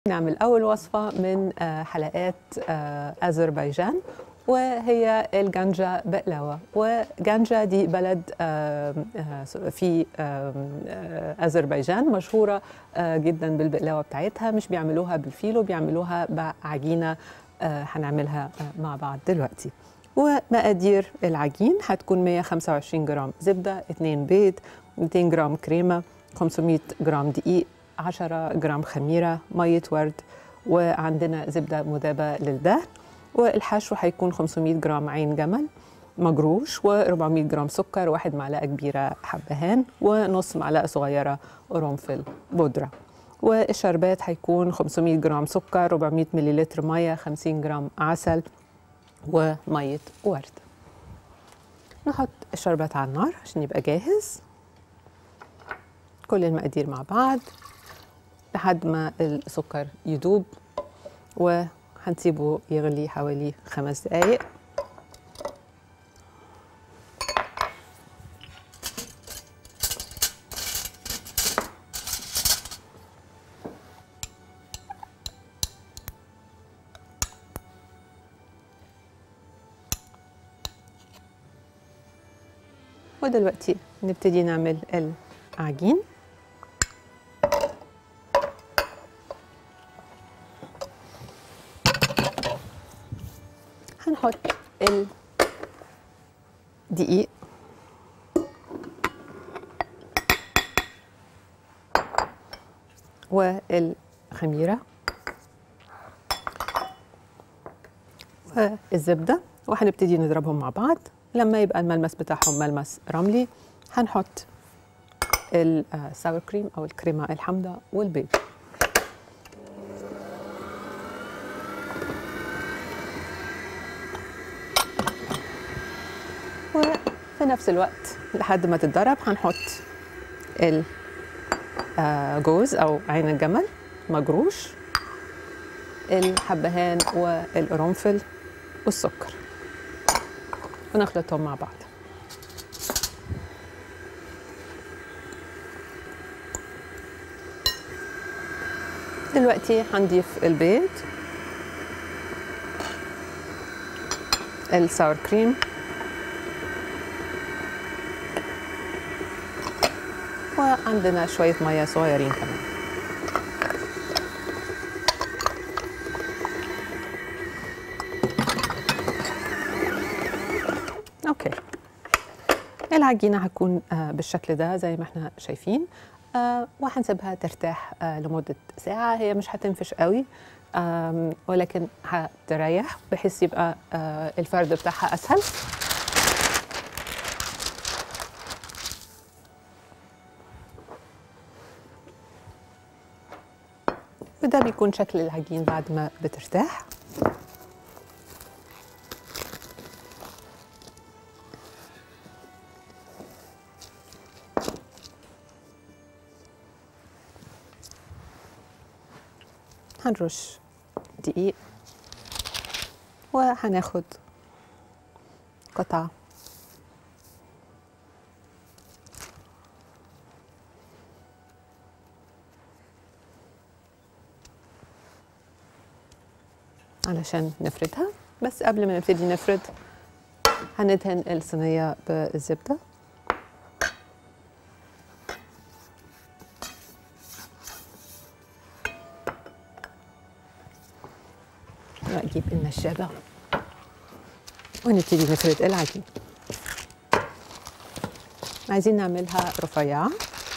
نعمل أول وصفة من آه، حلقات آه، أذربيجان وهي الجنجة بقلاوة وجنجة دي بلد آم، آه، في آم، آه، أذربيجان مشهورة آه، جدا بالبقلاوة بتاعتها مش بيعملوها بالفيلو بيعملوها بعجينة آه، هنعملها آه، مع بعض دلوقتي ومقادير العجين هتكون 125 جرام زبدة 2 بيض 200 جرام كريمة 500 جرام دقيق 10 جرام خميرة مية ورد وعندنا زبدة مذابة للدهن والحشو هيكون 500 جرام عين جمل مجروش و400 جرام سكر واحد معلقة كبيرة حبهان ونص معلقة صغيرة قرنفل بودرة والشربات هيكون 500 جرام سكر 400 مليلتر مية 50 جرام عسل ومية ورد نحط الشربات على النار عشان يبقى جاهز كل المقادير مع بعض لحد ما السكر يدوب وهنسيبه يغلي حوالي خمس دقايق ودلوقتي نبتدي نعمل العجين هنحط الدقيق والخميرة والزبدة وهنبتدي نضربهم مع بعض لما يبقى الملمس بتاعهم ملمس رملي هنحط الساور كريم أو الكريمة الحامضة والبيض وفي نفس الوقت لحد ما تتضرب هنحط الجوز او عين الجمل مجروش الحبهان والقرنفل والسكر ونخلطهم مع بعض دلوقتي هنضيف البيض الساور كريم وعندنا شوية مية صغيرين كمان اوكي العجينة هتكون آه، بالشكل ده زي ما احنا شايفين آه، وهنسيبها ترتاح آه، لمدة ساعة هي مش هتنفش قوي آم، ولكن هتريح بحيث يبقى آه، الفرد بتاعها أسهل وده بيكون شكل العجين بعد ما بترتاح هنرش دقيق وهناخد قطعة علشان نفردها بس قبل ما نبتدي نفرد هندهن الصينية بالزبدة وأجيب النشابة ونبتدي نفرد العجين عايزين نعملها رفيعة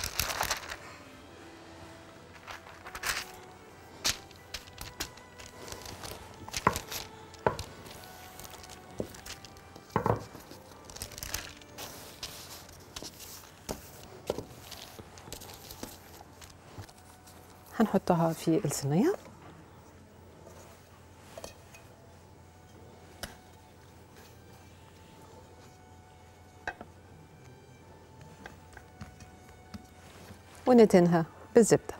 هنحطها في الصينية وندهنها بالزبدة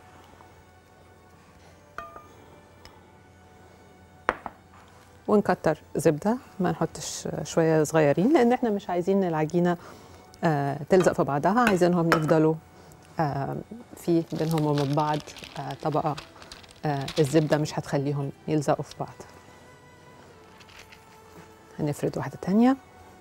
ونكتر زبدة ما نحطش شوية صغيرين لأن احنا مش عايزين العجينة آه، تلزق في بعضها عايزينهم يفضلوا آه، في بينهم وبين بعض آه، طبقة آه، الزبدة مش هتخليهم يلزقوا في بعض هنفرد واحدة تانية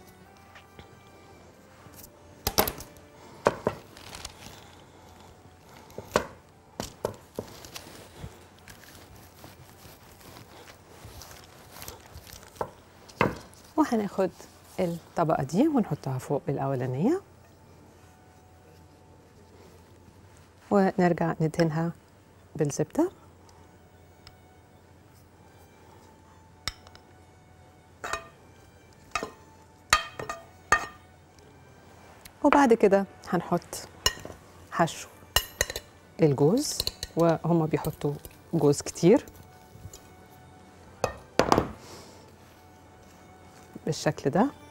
وهناخد الطبقة دي ونحطها فوق الأولانية ونرجع ندهنها بالزبدة وبعد كده هنحط حشو الجوز وهما بيحطوا جوز كتير بالشكل ده